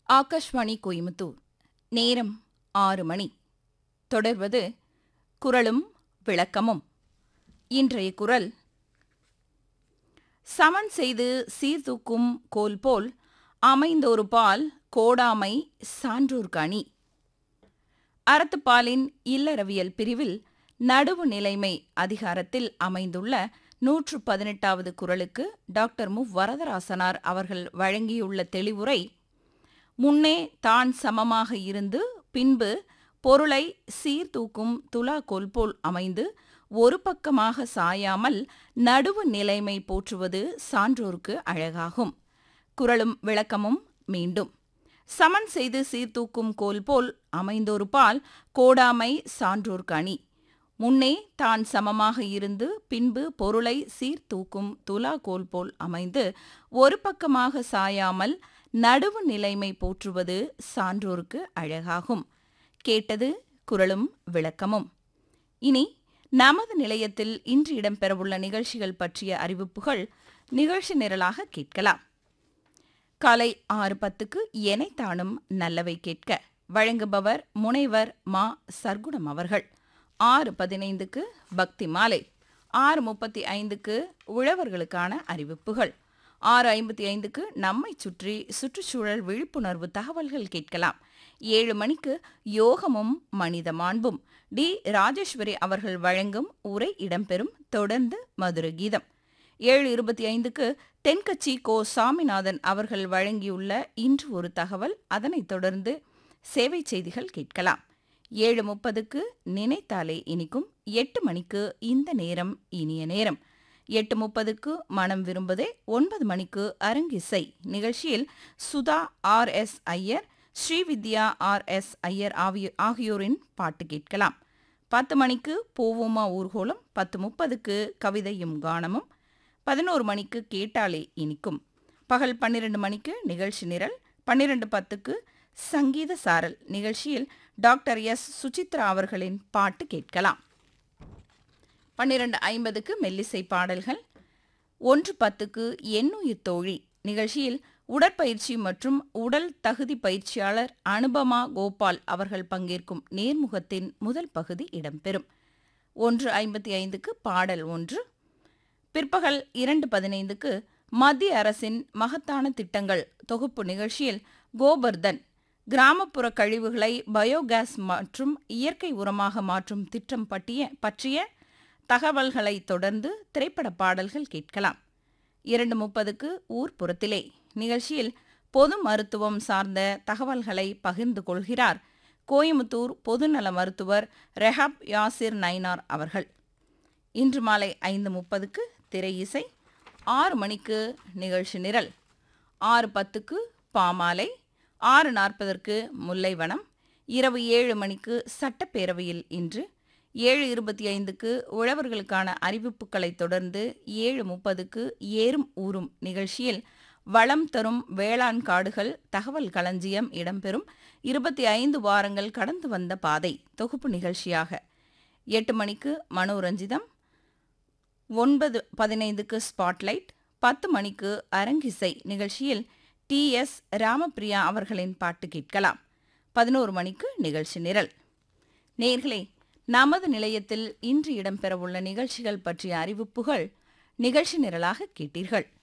ஆகாஷ்வாணி கோயமுத்தூர் நேரம் ஆறு மணி தொடர்வது குரலும் விளக்கமும் இன்றைய குரல் சமன் செய்து சீர்தூக்கும் கோல் போல் அமைந்தொரு பால் கோடாமை சான்றோர்க்கு அணி அறத்துப்பாலின் இல்லறவியல் பிரிவில் நடுவு நிலைமை அதிகாரத்தில் அமைந்துள்ள நூற்று பதினெட்டாவது குரலுக்கு டாக்டர் மு வரதராசனார் அவர்கள் வழங்கியுள்ள தெளிவுரை முன்னே தான் சமமாக இருந்து பின்பு பொருளை சீர்தூக்கும் துலாக்கோல் போல் அமைந்து ஒரு பக்கமாக சாயாமல் நடுவு நிலைமை போற்றுவது சான்றோர்க்கு அழகாகும் குரலும் விளக்கமும் மீண்டும் சமன் செய்து சீர்தூக்கும் கோல் போல் அமைந்தொரு பால் கோடாமை சான்றோர்க்கு அணி முன்னே தான் சமமாக இருந்து பின்பு பொருளை சீர்தூக்கும் துலாக்கோல் போல் அமைந்து ஒரு பக்கமாக சாயாமல் நடுவு நிலைமை போற்றுவது சான்றோர்க்கு அழகாகும் கேட்டது குரலும் விளக்கமும் இனி நமது நிலையத்தில் இன்று இடம்பெறவுள்ள நிகழ்ச்சிகள் பற்றிய அறிவிப்புகள் நிகழ்ச்சி நிரலாக கேட்கலாம் காலை ஆறு பத்துக்கு எனைத்தானும் நல்லவை கேட்க வழங்குபவர் முனைவர் மா சர்க்குணம் அவர்கள் ஆறு பதினைந்துக்கு பக்தி மாலை ஆறு முப்பத்தி ஐந்துக்கு உழவர்களுக்கான அறிவிப்புகள் ஆறு ஐம்பத்தி ஐந்துக்கு நம்மை சுற்றி சுற்றுச்சூழல் விழிப்புணர்வு தகவல்கள் கேட்கலாம் ஏழு மணிக்கு யோகமும் மனித மாண்பும் டி ராஜேஸ்வரி அவர்கள் வழங்கும் உரை இடம்பெறும் தொடர்ந்து மதுர கீதம் ஏழு இருபத்தி ஐந்துக்கு தென்கட்சி கோ சாமிநாதன் அவர்கள் வழங்கியுள்ள இன்று ஒரு தகவல் அதனைத் தொடர்ந்து சேவை செய்திகள் கேட்கலாம் ஏழு முப்பதுக்கு நினைத்தாலே இனிக்கும் எட்டு மணிக்கு இந்த நேரம் இனிய நேரம் எட்டு முப்பதுக்கு மனம் விரும்புதே ஒன்பது மணிக்கு அரங்கிசை நிகழ்ச்சியில் Sudha R S Iyer Srividya R S Iyer ஆகிய ஆகியோரின் பாட்டு கேட்கலாம் பத்து மணிக்கு போவோமா ஊர்கோலம் பத்து முப்பதுக்கு கவிதையும் கானமும் பதினோரு மணிக்கு கேட்டாலே இனிக்கும் பகல் பன்னிரண்டு மணிக்கு நிகழ்ச்சி நிரல் பன்னிரண்டு பத்துக்கு சங்கீத சாரல் நிகழ்ச்சியில் டாக்டர் எஸ் சுசித்ரா அவர்களின் பாட்டு கேட்கலாம் பன்னிரண்டு ஐம்பதுக்கு மெல்லிசை பாடல்கள் ஒன்று பத்துக்கு எண்ணுயிர் தோழி நிகழ்ச்சியில் உடற்பயிற்சி மற்றும் உடல் தகுதி பயிற்சியாளர் அனுபமா கோபால் அவர்கள் பங்கேற்கும் நேர்முகத்தின் முதல் பகுதி இடம்பெறும் ஒன்று ஐம்பத்தி ஐந்துக்கு பாடல் ஒன்று பிற்பகல் இரண்டு பதினைந்துக்கு மத்திய அரசின் மகத்தான திட்டங்கள் தொகுப்பு நிகழ்ச்சியில் கோபர்தன் கிராமப்புற கழிவுகளை பயோகேஸ் மற்றும் இயற்கை உரமாக மாற்றும் திட்டம் பற்றிய பற்றிய தகவல்களை தொடர்ந்து திரைப்பட பாடல்கள் கேட்கலாம் இரண்டு முப்பதுக்கு ஊர்ப்புறத்திலே நிகழ்ச்சியில் பொது மருத்துவம் சார்ந்த தகவல்களை பகிர்ந்து கொள்கிறார் கோயமுத்தூர் பொதுநல மருத்துவர் ரெஹாப் யாசிர் நைனார் அவர்கள் இன்று மாலை ஐந்து முப்பதுக்கு திரை இசை ஆறு மணிக்கு நிகழ்ச்சி நிரல் ஆறு பத்துக்கு பாமாலை ஆறு நாற்பதற்கு முல்லைவனம் இரவு ஏழு மணிக்கு சட்டப்பேரவையில் இன்று ஏழு இருபத்தி ஐந்துக்கு உழவர்களுக்கான அறிவிப்புகளை தொடர்ந்து ஏழு முப்பதுக்கு ஏறும் ஊறும் நிகழ்ச்சியில் வளம் தரும் வேளாண் காடுகள் தகவல் களஞ்சியம் இடம்பெறும் இருபத்தி ஐந்து வாரங்கள் கடந்து வந்த பாதை தொகுப்பு நிகழ்ச்சியாக எட்டு மணிக்கு மனோரஞ்சிதம் ஒன்பது பதினைந்துக்கு ஸ்பாட்லைட் பத்து மணிக்கு அரங்கிசை நிகழ்ச்சியில் டி எஸ் ராமபிரியா அவர்களின் பாட்டு கேட்கலாம் பதினோரு மணிக்கு நிகழ்ச்சி நிரல் நேர்களே நமது நிலையத்தில் இன்று இடம்பெறவுள்ள நிகழ்ச்சிகள் பற்றிய அறிவிப்புகள் நிகழ்ச்சி நிரலாக கேட்டீர்கள்